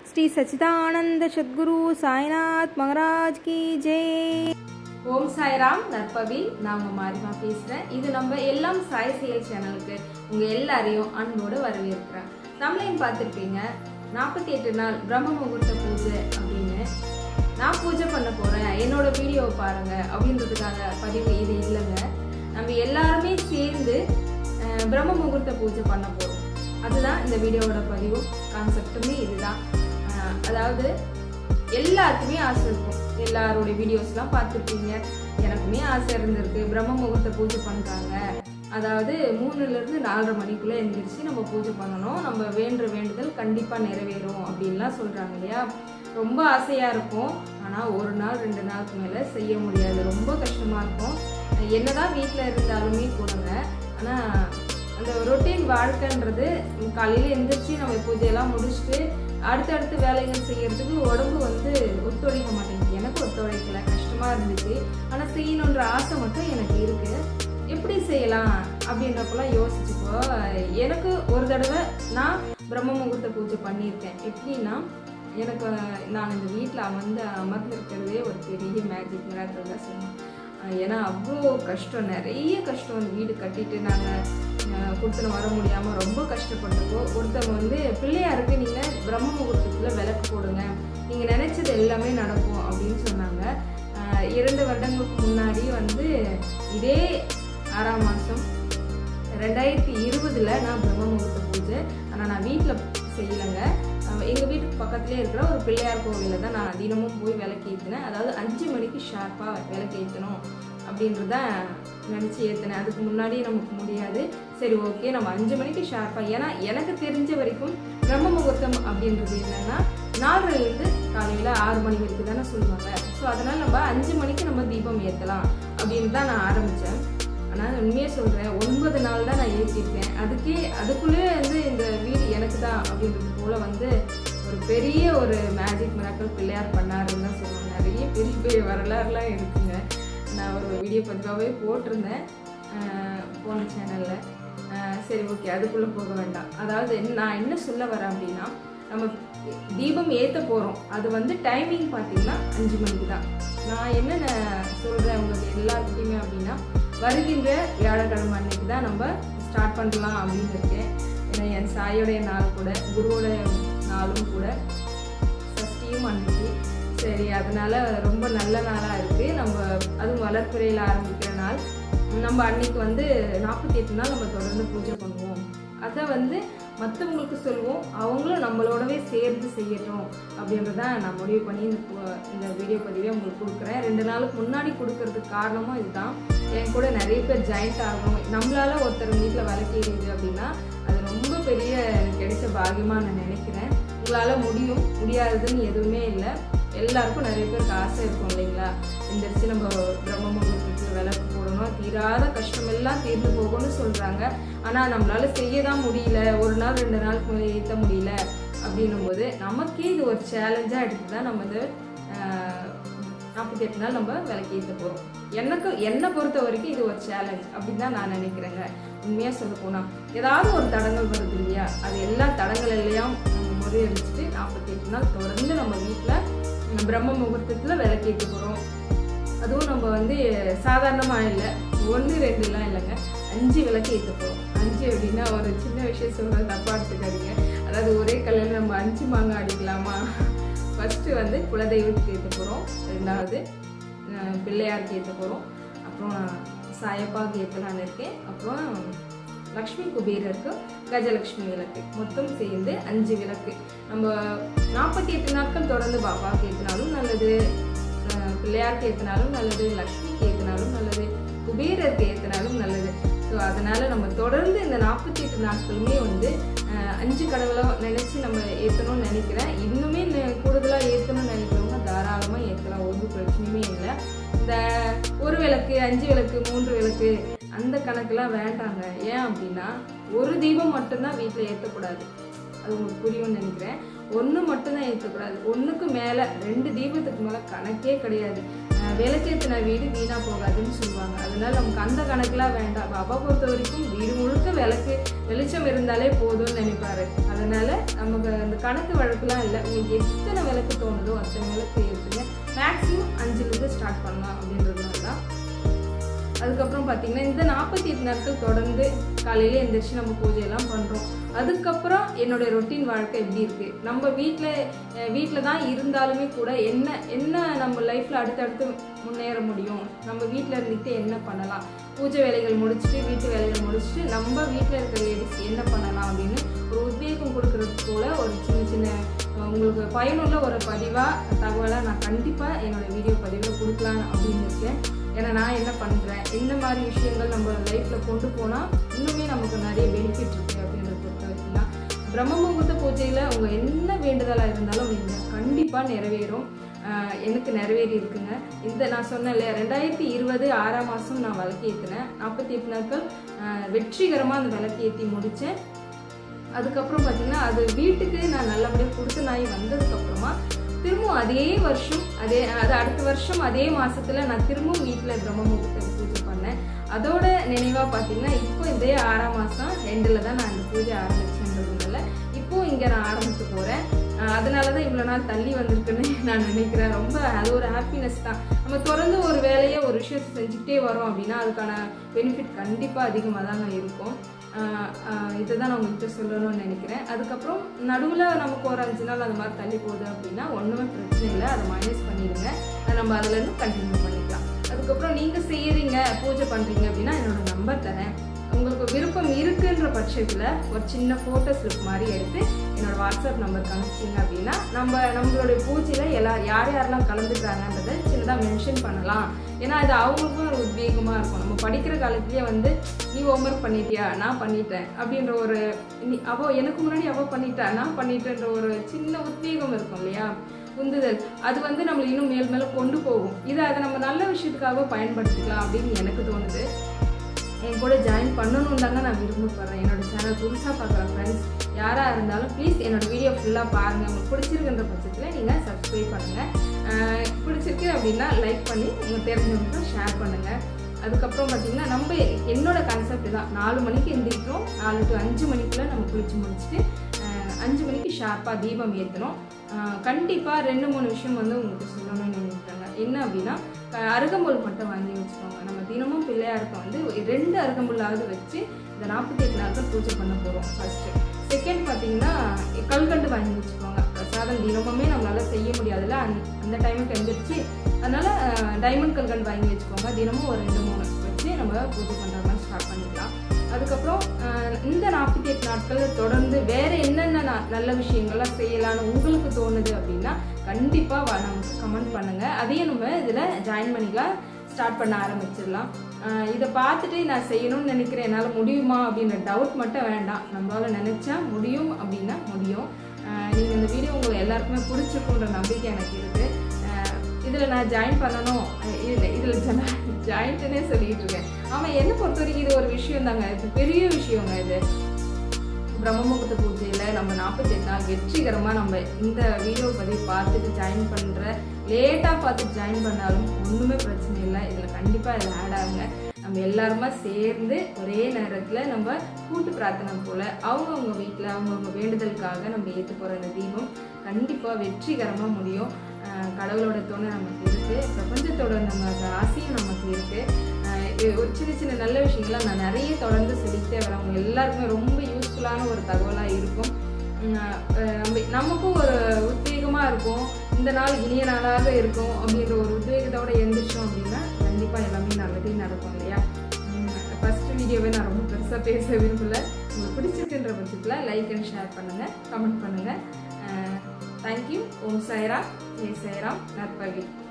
ஸ்ரீ சச்சிதானந்த சத்குரு சாய்நாத் மகராஜ் கி ஜெய் ஓம் சாய்ராம் நற்பவி நான் உங்க மாரிமா பேசுறேன் இது நம்ம எல்லாம் சாய் செயல் சேனலுக்கு உங்க எல்லாரையும் அன்போடு வரவேற்கிறேன் நம்மளையும் பார்த்துருப்பீங்க நாற்பத்தி எட்டு நாள் பிரம்ம முகூர்த்த பூஜை அப்படின்னு நான் பூஜை பண்ண போறேன் என்னோட வீடியோவை பாருங்க அப்படின்றதுக்காக பதிவு இது இல்லைங்க நம்ம எல்லாருமே சேர்ந்து அஹ், பிரம்ம முகூர்த்த பூஜை பண்ண போறோம் அதுதான் இந்த வீடியோவோட பதிவு கான்செப்டுமே இதுதான் அஹ், அதாவது எல்லாருக்குமே ஆசை இருக்கும் எல்லாரோட வீடியோஸ்லாம் பார்த்துருப்பீங்க எனக்குமே ஆசை இருந்திருக்கு பிரம்ம முகூர்த்த பூஜை பண்ணுறாங்க அதாவது மூணுல இருந்து நாலரை மணிக்குள்ள எந்திரிச்சு நம்ம பூஜை பண்ணணும் நம்ம வேண்டுற வேண்டுதல் கண்டிப்பா நிறைவேறும் அப்படின்லாம் சொல்றாங்க இல்லையா ரொம்ப ஆசையா இருக்கும் ஆனா ஒரு நாள் ரெண்டு நாளுக்கு மேல செய்ய முடியாது ரொம்ப கஷ்டமா இருக்கும் என்னதான் வீட்டில் இருந்தாலுமே கூடங்க ஆனா அந்த ரொட்டீன் வாழ்க்கைன்றது காலையில எந்திரிச்சு நம்ம பூஜையெல்லாம் முடிச்சுட்டு அடுத்தடுத்து வேலைகள் செய்யறதுக்கு உடம்பு வந்து ஒத்துழைக்க மாட்டேங்குது எனக்கு ஒத்துழைக்கல கஷ்டமா இருந்துச்சு ஆனா செய்யணுன்ற ஆசை மட்டும் எனக்கு இருக்கு எப்படி செய்யலாம் அப்படின்றப்பெல்லாம் யோசிச்சுப்போ எனக்கு ஒரு தடவை நான் பிரம்ம முகூர்த்த பூஜை பண்ணியிருக்கேன் எப்படின்னா எனக்கு நான் இந்த வீட்டில் அமர்ந்து அமர்ந்திருக்கிறதே ஒரு பெரிய மேஜிக் மிராக்கள் தான் சொல்லணும் அஹ் ஏன்னா அவ்வளோ கஷ்டம் நிறைய கஷ்டம் அந்த வீடு கட்டிட்டு நாங்கள் கொடுத்துன்னு வர முடியாமல் ரொம்ப கஷ்டப்பட்டப்போ ஒருத்தவங்க வந்து பிள்ளையாருக்கு நீங்கள் பிரம்ம முகூர்த்தத்தில் விளக்கு போடுங்க நீங்கள் நினச்சது எல்லாமே நடக்கும் அப்படின்னு சொன்னாங்க அஹ் இரண்டு வருடங்களுக்கு முன்னாடி வந்து இதே ஆறாம் மாதம் ரெண்டாயிரத்தி இருபதுல நான் பிரம்ம முகூர்த்த பூஜை ஆனால் நான் வீட்டில் செய்யலைங்க அஹ் எங்க வீட்டுக்கு பக்கத்துலேயே இருக்கிற ஒரு பிள்ளையார் கோவிலில் தான் நான் தினமும் போய் விளக்கு ஏற்றினேன் அதாவது அஞ்சு மணிக்கு ஷார்ப்பாக விளக்கு ஏற்றணும் அப்படின்றத நினச்சி ஏற்றினேன் அதுக்கு முன்னாடி நமக்கு முடியாது சரி ஓகே நம்ம அஞ்சு மணிக்கு ஷார்ப்பாக ஏன்னா எனக்கு தெரிஞ்ச வரைக்கும் பிரம்ம முகூர்த்தம் அப்படின்றது என்னன்னா நாலரைலேருந்து காலையில் ஆறு மணி வரைக்கும் தானே சொல்லுவாங்க ஸோ அதனால் நம்ம அஞ்சு மணிக்கு நம்ம தீபம் ஏற்றலாம் அப்படின்னு தான் நான் ஆரம்பித்தேன் ஆனால் உண்மையாக சொல்கிறேன் ஒன்பது நாள் தான் நான் ஏற்றிருக்கேன் அதுக்கே அதுக்குள்ளே வந்து இந்த வீடு எனக்கு தான் அப்படின்றது போல் வந்து ஒரு பெரிய ஒரு மேஜிக் மிராக்கள் பிள்ளையார் பண்ணாருன்னு தான் சொல்லுவாங்க நிறைய பெரிய பெரிய வரலாறுலாம் இருக்குங்க நான் ஒரு வீடியோ பதிவாகவே போட்டிருந்தேன் ஆஹ் போன சேனலில் சரி ஓகே அதுக்குள்ளே போக வேண்டாம் அதாவது என்ன- நான் என்ன சொல்ல வரேன் அப்படின்னா நம்ம தீபம் ஏற்ற போகிறோம் அது வந்து டைமிங் பார்த்தீங்கன்னா அஞ்சு மணிக்கு தான் நான் என்ன சொல்கிறேன் உங்களுக்கு எல்லாத்துக்குமே அப்படின்னா வருகின்ற வியாழக்கிழமை அன்னைக்கு தான் நம்ம ஸ்டார்ட் பண்ணலாம் அப்படின்னு இருக்கேன் ஏன்னா என் சாயோடைய நாள் கூட குருவோட நாளும் கூட சஷ்டியும் அன்னைக்கு சரி அதனால ரொம்ப நல்ல நாளாக இருக்குது நம்ம அதுவும் வளர்ப்புறையில் ஆரம்பிக்கிற நாள் நம்ம அன்னைக்கு வந்து நாற்பத்தி எட்டு நாள் நம்ம தொடர்ந்து பூஜை பண்ணுவோம் அதை வந்து மற்றவங்களுக்கு சொல்லுவோம் அவங்களும் நம்மளோடவே சேர்ந்து செய்யட்டும் அப்படின்றத நான் முடிவு பண்ணி இந்த பு- இந்த வீடியோ பதிவே உங்களுக்கு கொடுக்குறேன் ரெண்டு நாளுக்கு முன்னாடி கொடுக்கறதுக்கு காரணமும் இதுதான் என் கூட நிறைய பேர் ஜாயிண்ட் ஆகணும் நம்மளால ஒருத்தர் வீட்டில் விளக்கிடுது அப்படின்னா அது ரொம்ப பெரிய எனக்கு கிடைச்ச பாகியமாக நான் நினைக்கிறேன் உங்களால் முடியும் முடியாததுன்னு எதுவுமே இல்லை எல்லாருக்கும் நிறைய பேருக்கு ஆசை இருக்கும் இல்லைங்களா எந்திரிச்சு நம்ம பிரம்ம முகூர்த்தத்துக்கு விளக்கு போடணும் தீராத கஷ்டம் எல்லாம் தீர்ந்து போகும்னு சொல்கிறாங்க ஆனால் நம்மளால செய்ய தான் முடியல ஒரு நாள் ரெண்டு நாளுக்கு மேலே ஏற்ற முடியல அப்படின்னும் போது நமக்கே இது ஒரு சேலஞ்சாக எடுத்து தான் நம்ம இது நாற்பத்தி எட்டு நாள் நம்ம விளக்கு ஏற்ற போகிறோம் எனக்கு என்னை பொறுத்த வரைக்கும் இது ஒரு சேலஞ்ச் அப்படின்னு தான் நான் நினைக்கிறேங்க உண்மையாக சொல்ல போனால் ஏதாவது ஒரு தடங்கள் வருது இல்லையா அது எல்லா தடங்கள் எல்லாம் நம்ம முறியடிச்சிட்டு நாற்பத்தி எட்டு நாள் தொடர்ந்து நம்ம வீட்டில் பிரம்ம முகூர்த்தத்தில் விளக்கேற்ற போகிறோம் அதுவும் நம்ம வந்து சாதாரணமாக இல்லை ஒன்று ரெண்டுலாம் இல்லைங்க அஞ்சு விளக்கு ஏற்ற போகிறோம் அஞ்சு அப்படின்னா ஒரு சின்ன விஷயம் சொல்ல தப்பாக எடுத்துக்காதீங்க அதாவது ஒரே கல்லில் நம்ம அஞ்சு மாங்காய் அடிக்கலாமா ஃபஸ்ட்டு வந்து குலதெய்வத்துக்கு ஏற்ற போகிறோம் ரெண்டாவது அஹ், பிள்ளையாருக்கு ஏற்ற போகிறோம் அப்புறம் சாயப்பாவுக்கு ஏற்றலான்னு இருக்கேன் அப்புறம் லக்ஷ்மி குபேரருக்கு கஜலக்ஷ்மி விளக்கு மொத்தம் சேர்ந்து அஞ்சு விளக்கு நம்ம நாற்பத்தி எட்டு நாட்கள் தொடர்ந்து பாபாவுக்கு ஏற்றினாலும் நல்லது அஹ் பிள்ளையாருக்கு ஏற்றினாலும் நல்லது லக்ஷ்மிக்கு ஏற்றினாலும் நல்லது குபேரருக்கு ஏற்றினாலும் நல்லது ஸோ அதனால நம்ம தொடர்ந்து இந்த நாற்பத்தி எட்டு நாட்களுமே வந்து அஹ், அஞ்சு கடவுளை நினைச்சு நம்ம ஏற்றணும்னு நினைக்கிறேன் இன்னுமே கூடுதலாக ஏற்றணும்னு நினைக்கிறவங்க தாராளமாக ஏற்றலாம் ஒரு பிரச்சனையுமே இல்லை இந்த ஒரு விளக்கு அஞ்சு விளக்கு மூன்று விளக்கு அந்த கணக்கெல்லாம் வேண்டாங்க ஏன் அப்படின்னா ஒரு தீபம் மட்டும்தான் வீட்டில் ஏற்றக்கூடாது அது உங்களுக்கு புரியும்னு நினைக்கிறேன் ஒன்று மட்டும்தான் ஏற்றக்கூடாது ஒன்றுக்கு மேலே ரெண்டு தீபத்துக்கு மேலே கணக்கே கிடையாது அஹ் விளக்கேத்தின வீடு வீணா போகாதுன்னு சொல்லுவாங்க அதனால நமக்கு அந்த கணக்குலாம் வேண்டாம் பாபா பொறுத்த வரைக்கும் வீடு முழுக்க விளக்கு வெளிச்சம் இருந்தாலே போதும்னு நினைப்பாரு அதனால நமக்கு அந்த கணக்கு வழக்குலாம் இல்லை உங்களுக்கு எத்தனை விளக்கு தோணுதோ அத்தனை விளக்கு ஏற்றுங்க மேக்ஸிமம் அஞ்சுலேருந்து ஸ்டார்ட் பண்ணலாம் அப்படின்றதுனால தான் அதுக்கப்புறம் பார்த்தீங்கன்னா இந்த நாற்பத்தி எட்டு நாட்கள் தொடர்ந்து காலையில் எந்திரிச்சு நம்ம பூஜையெல்லாம் பண்ணுறோம் அதுக்கப்புறம் என்னுடைய ரொட்டீன் வாழ்க்கை எப்படி இருக்குது நம்ம வீட்டில் வீட்டில் தான் இருந்தாலுமே கூட என்ன என்ன நம்ம லைஃப்பில் அடுத்தடுத்து முன்னேற முடியும் நம்ம வீட்டில் இருந்துட்டு என்ன பண்ணலாம் பூஜை வேலைகள் முடிச்சுட்டு வீட்டு வேலைகள் முடிச்சுட்டு நம்ம வீட்டில் இருக்கிற லேடிஸ் என்ன பண்ணலாம் அப்படின்னு ஒரு உத்வேகம் கொடுக்கறது போல ஒரு சின்ன சின்ன அஹ், உங்களுக்கு பயனுள்ள ஒரு பதிவாக தகவலாக நான் கண்டிப்பாக என்னோட வீடியோ பதிவில் கொடுக்கலாம் அப்படின்னு இருக்கேன் ஏன்னா நான் என்ன பண்ணுறேன் இந்த மாதிரி விஷயங்கள் நம்ம லைஃப்பில் கொண்டு போனால் இன்னுமே நமக்கு நிறைய பெனிஃபிட் இருக்குது அப்படின்றத பொறுத்த வரைக்கும் தான் பிரம்ம முகூர்த்த பூஜையில் உங்கள் என்ன வேண்டுதலாக இருந்தாலும் வைங்க கண்டிப்பாக நிறைவேறும் ஆஹ் எனக்கு நிறைவேறி இருக்குங்க இந்த நான் சொன்னேன் இல்லையா ரெண்டாயிரத்தி இருபது ஆறாம் மாதம் நான் விளக்கு ஏற்றினேன் நாற்பத்தி எட்டு நாட்கள் வெற்றிகரமாக அந்த விளக்கு ஏற்றி முடித்தேன் அதுக்கப்புறம் பார்த்தீங்கன்னா அது வீட்டுக்கு நான் நல்லபடியாக கொடுத்து நாய் வந்ததுக்கப்புறமா திரும்பவும் அதே வருஷம் அதே அது அடுத்த வருஷம் அதே மாசத்துல நான் திரும்பவும் வீட்டில் பிரம்ம முகூர்த்த பூஜை பண்ணேன் அதோட நினைவாக பார்த்தீங்கன்னா இப்போ இதே ஆறாம் மாதம் ரெண்டில் தான் நான் இந்த பூஜை ஆரம்பிச்சேன்றதுனால இப்போ இங்கே நான் ஆரம்பிக்க போகிறேன் அதனால தான் இவ்வளோ நாள் தள்ளி வந்திருக்குன்னு நான் நினைக்கிறேன் ரொம்ப அது ஒரு ஹாப்பினஸ் தான் நம்ம தொடர்ந்து ஒரு வேலையை ஒரு விஷயத்தை செஞ்சுக்கிட்டே வரோம் அப்படின்னா அதுக்கான பெனிஃபிட் கண்டிப்பாக அதிகமாக தாங்க இருக்கும் இதை தான் நான் உங்கள்கிட்ட சொல்லணும்னு நினைக்கிறேன் அதுக்கப்புறம் நடுவில் நமக்கு ஒரு அஞ்சு நாள் அந்த மாதிரி தள்ளி போகுது அப்படின்னா ஒன்றுமே பிரச்சனை இல்லை அதை மைனஸ் பண்ணிடுங்க அதை நம்ம அதுலேருந்து கண்டினியூ பண்ணிக்கலாம் அதுக்கப்புறம் நீங்கள் செய்யறீங்க பூஜை பண்ணுறீங்க அப்படின்னா என்னோட நம்பர் தரேன் உங்களுக்கு விருப்பம் இருக்குன்ற பட்சத்தில் ஒரு சின்ன ஃபோட்டோ ஸ்லிப் மாதிரி எடுத்து என்னோட வாட்ஸ்அப் நம்பருக்கு அனுப்பிச்சிங்க அப்படின்னா நம்ம நம்மளுடைய பூஜையில் எல்லா யார் யாரெல்லாம் கலந்துக்கிறாங்கன்றதை சின்னதாக மென்ஷன் பண்ணலாம் ஏன்னா அது அவங்களுக்கும் ஒரு உத்வேகமாக இருக்கும் நம்ம படிக்கிற காலத்துலேயே வந்து நீ ஹோம்ஒர்க் பண்ணிட்டியா நான் பண்ணிட்டேன் அப்படின்ற ஒரு நீ அவ எனக்கு முன்னாடி அவ பண்ணிட்டா நான் பண்ணிட்டேன்ற ஒரு சின்ன உத்வேகம் இருக்கும் இல்லையா உந்துதல் அது வந்து நம்மளை இன்னும் மேல் மேலே கொண்டு போகும் இதை அதை நம்ம நல்ல விஷயத்துக்காக பயன்படுத்திக்கலாம் அப்படின்னு எனக்கு தோணுது என் கூட ஜாயின் பண்ணணும் தாங்க நான் விரும்பப்படுறேன் என்னோட சேனல் புதுசாக பார்க்குற ஃப்ரெண்ட்ஸ் யாராக இருந்தாலும் ப்ளீஸ் என்னோட வீடியோ ஃபுல்லாக பாருங்கள் உங்களுக்கு பிடிச்சிருக்குன்ற பட்சத்தில் நீங்கள் சப்ஸ்கிரைப் பண்ணுங்கள் பிடிச்சிருக்கு அப்படின்னா லைக் பண்ணி உங்கள் தெரிஞ்சவங்களுக்கு ஷேர் பண்ணுங்கள் அதுக்கப்புறம் பார்த்தீங்கன்னா நம்ம என்னோட கான்செப்ட் தான் நாலு மணிக்கு எந்திரிக்கிறோம் நாலு டு அஞ்சு மணிக்குள்ளே நம்ம குளிச்சு முடிச்சுட்டு அஹ், அஞ்சு மணிக்கு ஷார்ப்பாக தீபம் ஏற்றணும் கண்டிப்பாக ரெண்டு மூணு விஷயம் வந்து உங்களுக்கு சொல்லணும்னு நினைக்கிறாங்க என்ன அப்படின்னா அஹ், அருகம்புல் மட்டும் வாங்கி வச்சுக்கோங்க நம்ம தினமும் பிள்ளையாருக்கு வந்து ஒரு ரெண்டு அருகம்புல்லாவது வச்சு இந்த நாற்பத்தி எட்டு நாட்கள் பூஜை பண்ண போகிறோம் ஃபர்ஸ்ட்டு செகண்ட் பார்த்தீங்கன்னா கல்கண்டு வாங்கி வச்சுக்கோங்க பிரசாதம் தினமுமே நம்மளால செய்ய முடியாதுல்ல அந்த அந்த டைமுக்கு எந்திரிச்சு அதனால டைமண்ட் கல்கண்டு வாங்கி வச்சுக்கோங்க தினமும் ஒரு ரெண்டு மூணு வச்சு நம்ம பூஜை பண்ணுற மாதிரி ஸ்டார்ட் பண்ணிக்கலாம் அதுக்கப்புறம் அஹ், இந்த நாற்பத்தி எட்டு நாட்கள் தொடர்ந்து வேற என்னென்ன ந- நல்ல விஷயங்கள்லாம் செய்யலாம்னு உங்களுக்கு தோணுது அப்படின்னா கண்டிப்பாக நமக்கு கமெண்ட் பண்ணுங்க அதையும் நம்ம இதில் ஜாயின் பண்ணிக்கலாம் ஸ்டார்ட் பண்ண ஆரம்பிச்சிடலாம் அஹ், இதை பார்த்துட்டு நான் செய்யணும்னு நினைக்கிறேன் என்னால் முடியுமா அப்படின்ற டவுட் மட்டும் வேண்டாம் நம்மளால நினைச்சா முடியும் அப்படின்னா முடியும் நீங்கள் இந்த வீடியோ உங்களுக்கு எல்லாருக்குமே பிடிச்சிருக்குன்ற நம்பிக்கை எனக்கு இருக்குது இதில் நான் ஜாயின் பண்ணணும் அஹ் இல்லை இதில் ஜாயின்ட்டுனே சொல்லிட்டு இருக்கேன் ஆமாம் என்னை பொறுத்த வரைக்கும் இது ஒரு விஷயம் தாங்க இது பெரிய விஷயங்க இது பிரம்ம முகூர்த்த பூஜையில் நம்ம நாற்பத்தெட்டு நாள் வெற்றிகரமாக நம்ம இந்த வீடியோ பதிவு பார்த்துட்டு ஜாயின் பண்ணுற லேட்டாக பார்த்துட்டு ஜாயின் பண்ணாலும் ஒன்றுமே பிரச்சனை இல்லை இதில் கண்டிப்பாக இதில் ஆட் ஆகுங்க நம்ம எல்லாருமா சேர்ந்து ஒரே நேரத்தில் நம்ம கூட்டு பிரார்த்தனை போல் அவங்கவுங்க வீட்டில் அவங்கவுங்க வேண்டுதலுக்காக நம்ம ஏற்று போகிற இந்த தீபம் கண்டிப்பாக வெற்றிகரமாக முடியும் அஹ் கடவுளோட துணை நமக்கு இருக்குது பிரபஞ்சத்தோட நம்ம ஆசையும் நமக்கு இருக்குது ஒரு சின்ன சின்ன நல்ல விஷயங்களை நான் நிறைய தொடர்ந்து சொல்லிக்கிட்டே வரேன் அவங்க எல்லாருக்குமே ரொம்ப யூஸ்ஃபுல்லான ஒரு தகவலாக இருக்கும் உம் அஹ் நம்ம நமக்கும் ஒரு உத்வேகமாக இருக்கும் இந்த நாள் இனிய நாளாக இருக்கும் அப்படின்ற ஒரு உத்வேகத்தோட எழுந்திரிச்சோம் அப்படின்னா கண்டிப்பாக எல்லாமே நல்லதே நடக்கும் இல்லையா ஃபர்ஸ்ட் வீடியோவை நான் ரொம்ப பெருசாக பேச விரும்பல உங்களுக்கு பிடிச்சிருக்குன்ற பட்சத்தில் லைக் அண்ட் ஷேர் பண்ணுங்கள் கமெண்ட் பண்ணுங்கள் தேங்க்யூ ஓம் சாய்ராம் ஜெய் சாய்ராம் நற்பவி